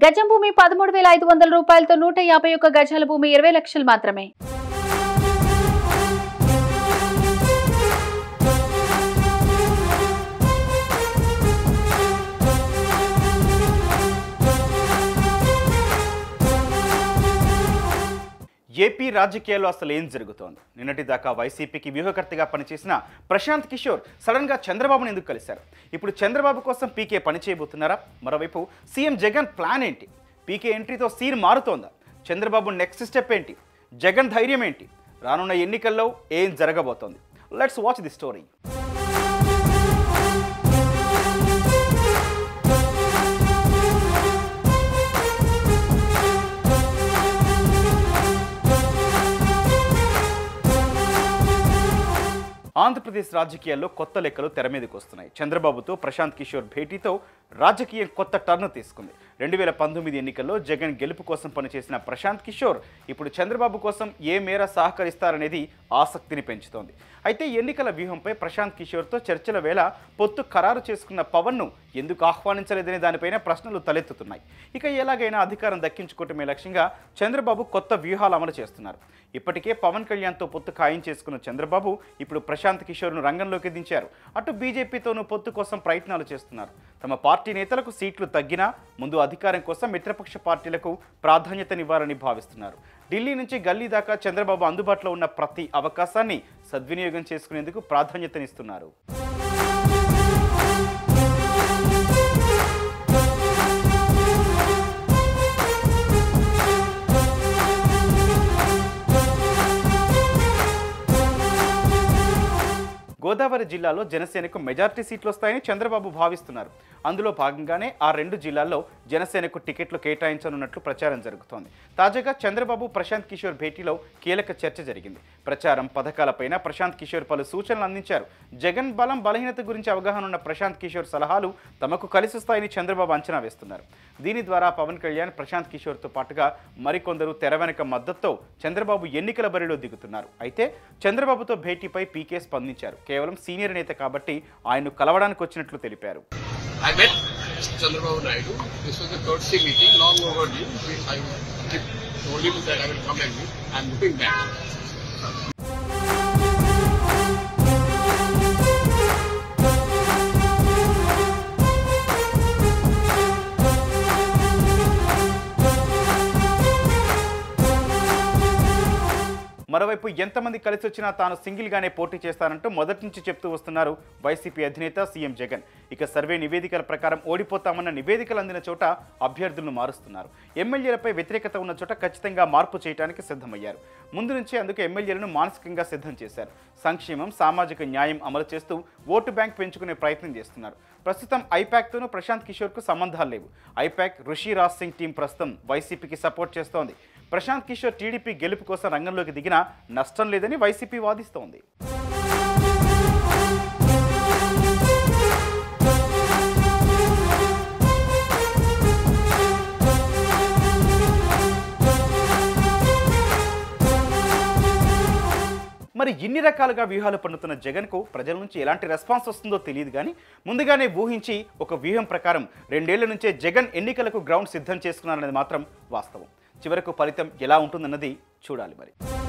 గజం భూమి పదమూడు వేల ఐదు వందల రూపాయలతో నూట యాభై ఒక్క గజాల భూమి ఇరవై లక్షలు మాత్రమే ఏపీ రాజకీయాల్లో అసలు ఏం జరుగుతోంది నిన్నటి దాకా వైసీపీకి వ్యూహకర్తగా పనిచేసిన ప్రశాంత్ కిషోర్ సడన్గా చంద్రబాబును ఎందుకు కలిశారు ఇప్పుడు చంద్రబాబు కోసం పీకే పని చేయబోతున్నారా మరోవైపు సీఎం జగన్ ప్లాన్ ఏంటి పీకే ఎంట్రీతో సీన్ మారుతోందా చంద్రబాబు నెక్స్ట్ స్టెప్ ఏంటి జగన్ ధైర్యం ఏంటి రానున్న ఎన్నికల్లో ఏం జరగబోతోంది let's watch the story Andhra Pradesh రాజకీయాల్లో కొత్త లెక్కలు తెర మీదకి వస్తున్నాయి చంద్రబాబుతో ప్రశాంత్ కిషోర్ భేటీతో రాజకీయం కొత్త టర్న్ తీసుకుంది రెండు వేల పంతొమ్మిది ఎన్నికల్లో జగన్ గెలుపు కోసం పనిచేసిన ప్రశాంత్ కిషోర్ ఇప్పుడు చంద్రబాబు కోసం ఏ మేర సహకరిస్తారనేది ఆసక్తిని పెంచుతోంది అయితే ఎన్నికల వ్యూహంపై ప్రశాంత్ కిషోర్తో చర్చల వేళ పొత్తు ఖరారు చేసుకున్న పవన్ను ఎందుకు ఆహ్వానించలేదనే దానిపైన ప్రశ్నలు తలెత్తుతున్నాయి ఇక ఎలాగైనా అధికారం దక్కించుకోవటమే లక్ష్యంగా చంద్రబాబు కొత్త వ్యూహాలు అమలు చేస్తున్నారు ఇప్పటికే పవన్ కళ్యాణ్తో పొత్తు ఖాయం చేసుకున్న చంద్రబాబు ఇప్పుడు ప్రశాంత్ కిషోర్ను రంగంలోకి దించారు అటు బీజేపీతోనూ పొత్తు కోసం ప్రయత్నాలు చేస్తున్నారు తమ పార్టీ నేతలకు సీట్లు తగ్గినా ముందు అధికారం కోసం మిత్రపక్ష పార్టీలకు ప్రాధాన్యతనివ్వాలని భావిస్తున్నారు ఢిల్లీ నుంచి గల్లీ దాకా చంద్రబాబు అందుబాటులో ఉన్న ప్రతి అవకాశాన్ని సద్వినియోగం చేసుకునేందుకు ప్రాధాన్యతనిస్తున్నారు గోదావరి జిల్లాలో జనసేనకు మెజార్టీ సీట్లు వస్తాయని చంద్రబాబు భావిస్తున్నారు అందులో భాగంగానే ఆ రెండు జిల్లాల్లో జనసేనకు టికెట్లు కేటాయించనున్నట్లు ప్రచారం జరుగుతోంది తాజాగా చంద్రబాబు ప్రశాంత్ కిషోర్ భేటీలో కీలక చర్చ జరిగింది ప్రచారం పథకాలపైన ప్రశాంత్ కిషోర్ పలు సూచనలు అందించారు జగన్ బలం బలహీనత గురించి అవగాహన ఉన్న ప్రశాంత్ కిషోర్ సలహాలు తమకు కలిసిస్తాయని చంద్రబాబు అంచనా వేస్తున్నారు దీని ద్వారా పవన్ కళ్యాణ్ ప్రశాంత్ కిషోర్తో పాటుగా మరికొందరు తెర వెనక మద్దతుతో చంద్రబాబు ఎన్నికల బరిలో దిగుతున్నారు అయితే చంద్రబాబుతో భేటీపై పీకే స్పందించారు కేవలం సీనియర్ నేత కాబట్టి ఆయన్ను కలవడానికి వచ్చినట్లు తెలిపారు I met Mr. Chandrababu Naidu. This was a courtesy meeting, long overdue. We- I kept- told him that I will come and meet. I'm looking back. మరోవైపు ఎంతమంది కలిసి వచ్చినా తాను సింగిల్గానే పోటీ చేస్తానంటూ మొదటి నుంచి చెప్తూ వస్తున్నారు వైసీపీ అధినేత సీఎం జగన్ ఇక సర్వే నివేదికల ప్రకారం ఓడిపోతామన్న నివేదికలు అందిన చోట అభ్యర్థులను మారుస్తున్నారు ఎమ్మెల్యేలపై వ్యతిరేకత ఉన్న చోట ఖచ్చితంగా మార్పు చేయడానికి సిద్ధమయ్యారు ముందు నుంచే అందుకు ఎమ్మెల్యేలను మానసికంగా సిద్ధం చేశారు సంక్షేమం సామాజిక న్యాయం అమలు చేస్తూ ఓటు బ్యాంక్ పెంచుకునే ప్రయత్నం చేస్తున్నారు ప్రస్తుతం ఐపాక్తోనూ ప్రశాంత్ కిషోర్కు సంబంధాలు లేవు ఐపాక్ ఋషి రాజ్ సింగ్ టీం ప్రస్తుతం వైసీపీకి సపోర్ట్ చేస్తోంది ప్రశాంత్ కిషోర్ టీడీపీ గెలుపు కోసం రంగంలోకి దిగినా నష్టం లేదని వైసీపీ వాదిస్తోంది మరి ఇన్ని రకాలుగా వ్యూహాలు పన్నుతున్న జగన్కు ప్రజల నుంచి ఎలాంటి రెస్పాన్స్ వస్తుందో తెలియదు కానీ ముందుగానే ఊహించి ఒక వ్యూహం ప్రకారం రెండేళ్ల నుంచే జగన్ ఎన్నికలకు గ్రౌండ్ సిద్ధం చేసుకున్నారనేది మాత్రం వాస్తవం చివరకు ఫలితం ఎలా ఉంటుందన్నది చూడాలి మరి